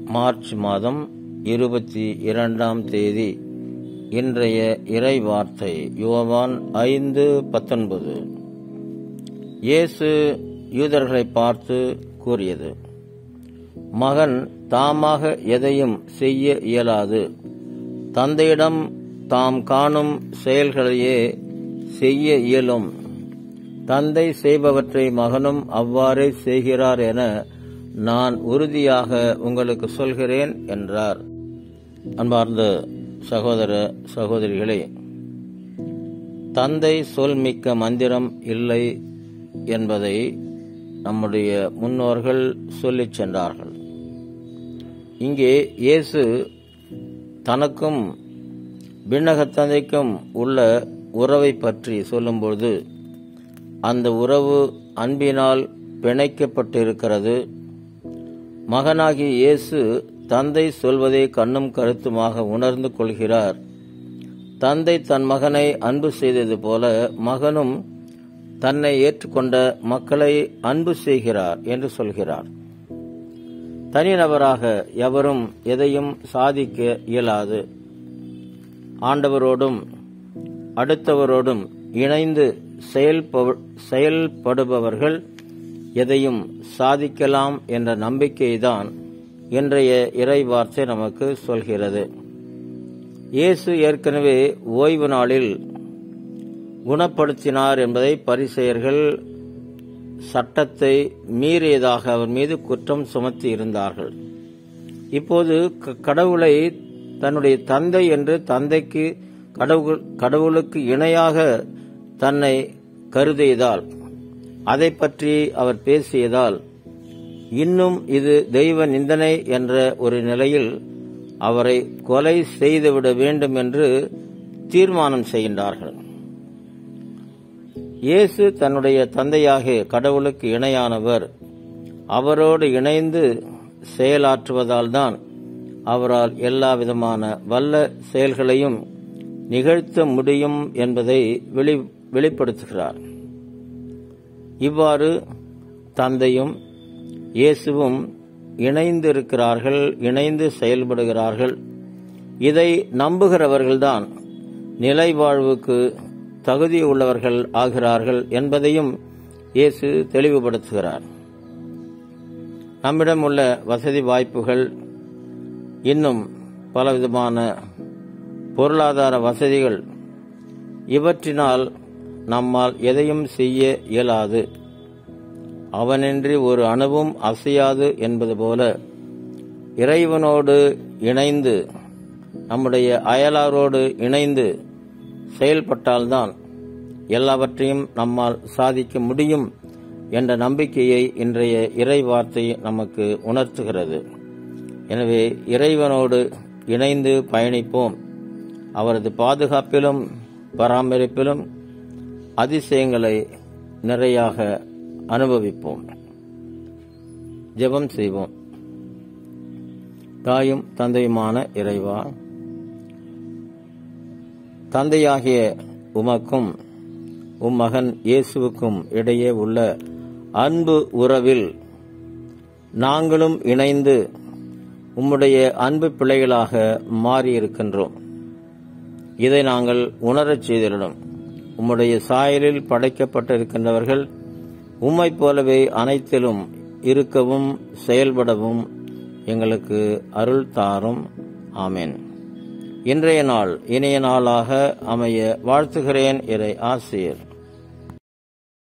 March மாதம் இருபத்தி இரண்டாம் தேதி இன்றைய இறை வார்த்தை யோவான் ஐந்து பத்தொன்பது இயேசு யூதர்களை பார்த்து கூறியது மகன் தாமாக எதையும் செய்ய இயலாது தந்தையிடம் தாம் காணும் செயல்களையே செய்ய இயலும் தந்தை செய்பவற்றை மகனும் அவ்வாறே செய்கிறார் என நான் உறுதியாக உங்களுக்கு சொல்கிறேன் என்றார் அன்பார்ந்த சகோதர சகோதரிகளே தந்தை சொல் மிக்க மந்திரம் இல்லை என்பதை நம்முடைய முன்னோர்கள் சொல்லிச் சென்றார்கள் இங்கே இயேசு தனக்கும் விண்ணகத் தந்தைக்கும் உள்ள உறவை பற்றி சொல்லும்போது அந்த உறவு அன்பினால் பிணைக்கப்பட்டிருக்கிறது மகனாகிய இயேசு தந்தை சொல்வதை கண்ணும் கருத்துமாக உணர்ந்து கொள்கிறார் தந்தை தன் மகனை அன்பு செய்தது போல மகனும் தன்னை ஏற்றுக்கொண்ட மக்களை அன்பு செய்கிறார் என்று சொல்கிறார் தனிநபராக எவரும் எதையும் சாதிக்க இயலாது ஆண்டவரோடும் அடுத்தவரோடும் இணைந்து செயல்படுபவர்கள் எதையும் சாதிக்கலாம் என்ற நம்பிக்கைதான் இன்றைய இறை வார்த்தை நமக்கு சொல்கிறது இயேசு ஏற்கனவே ஓய்வு நாளில் குணப்படுத்தினார் என்பதை பரிசெயர்கள் சட்டத்தை மீறியதாக அவர் மீது குற்றம் சுமத்தி இருந்தார்கள் இப்போது கடவுளை தன்னுடைய தந்தை என்று தந்தைக்கு கடவுள் கடவுளுக்கு இணையாக தன்னை கருதியதால் அதை பற்றி அவர் பேசியதால் இன்னும் இது தெய்வ நிந்தனை என்ற ஒரு நிலையில் அவரை கொலை செய்துவிட வேண்டும் என்று தீர்மானம் செய்கின்றார்கள் இயேசு தன்னுடைய தந்தையாகிய கடவுளுக்கு இணையானவர் அவரோடு இணைந்து செயலாற்றுவதால் தான் அவரால் எல்லா விதமான வல்ல செயல்களையும் நிகழ்த்த முடியும் என்பதை வெளி வெளிப்படுத்துகிறார் இவ்வாறு தந்தையும் இயேசுவும் இணைந்து இருக்கிறார்கள் இணைந்து செயல்படுகிறார்கள் இதை நம்புகிறவர்கள்தான் நிலை வாழ்வுக்கு தகுதி உள்ளவர்கள் ஆகிறார்கள் என்பதையும் இயேசு தெளிவுபடுத்துகிறார் நம்மிடம் உள்ள வசதி வாய்ப்புகள் இன்னும் பலவிதமான பொருளாதார வசதிகள் இவற்றினால் நம்மால் எதையும் செய்ய இயலாது அவனின்றி ஒரு அணுவும் அசையாது என்பது போல இறைவனோடு இணைந்து நம்முடைய அயலாரோடு இணைந்து செயல்பட்டால்தான் எல்லாவற்றையும் நம்மால் சாதிக்க முடியும் என்ற நம்பிக்கையை இன்றைய இறை வார்த்தை நமக்கு உணர்த்துகிறது எனவே இறைவனோடு இணைந்து பயணிப்போம் அவரது பாதுகாப்பிலும் பராமரிப்பிலும் அதிசயங்களை நிறையாக அனுபவிப்போம் ஜெபம் செய்வோம் தாயும் தந்தையுமான இறைவா தந்தையாகிய உமக்கும் உம் மகன் இயேசுவுக்கும் இடையே உள்ள அன்பு உறவில் நாங்களும் இணைந்து உம்முடைய அன்பு பிள்ளைகளாக மாறியிருக்கின்றோம் இதை நாங்கள் உணரச் செய்திருடும் உம்முடைய சாயலில் படைக்கப்பட்டிருக்கின்றவர்கள் உம்மை போலவே அனைத்திலும் இருக்கவும் செயல்படவும் எங்களுக்கு அருள் தாரும் ஆமேன் இன்றைய நாள் இனிய நாளாக அமைய வாழ்த்துகிறேன் இறை ஆசிரியர்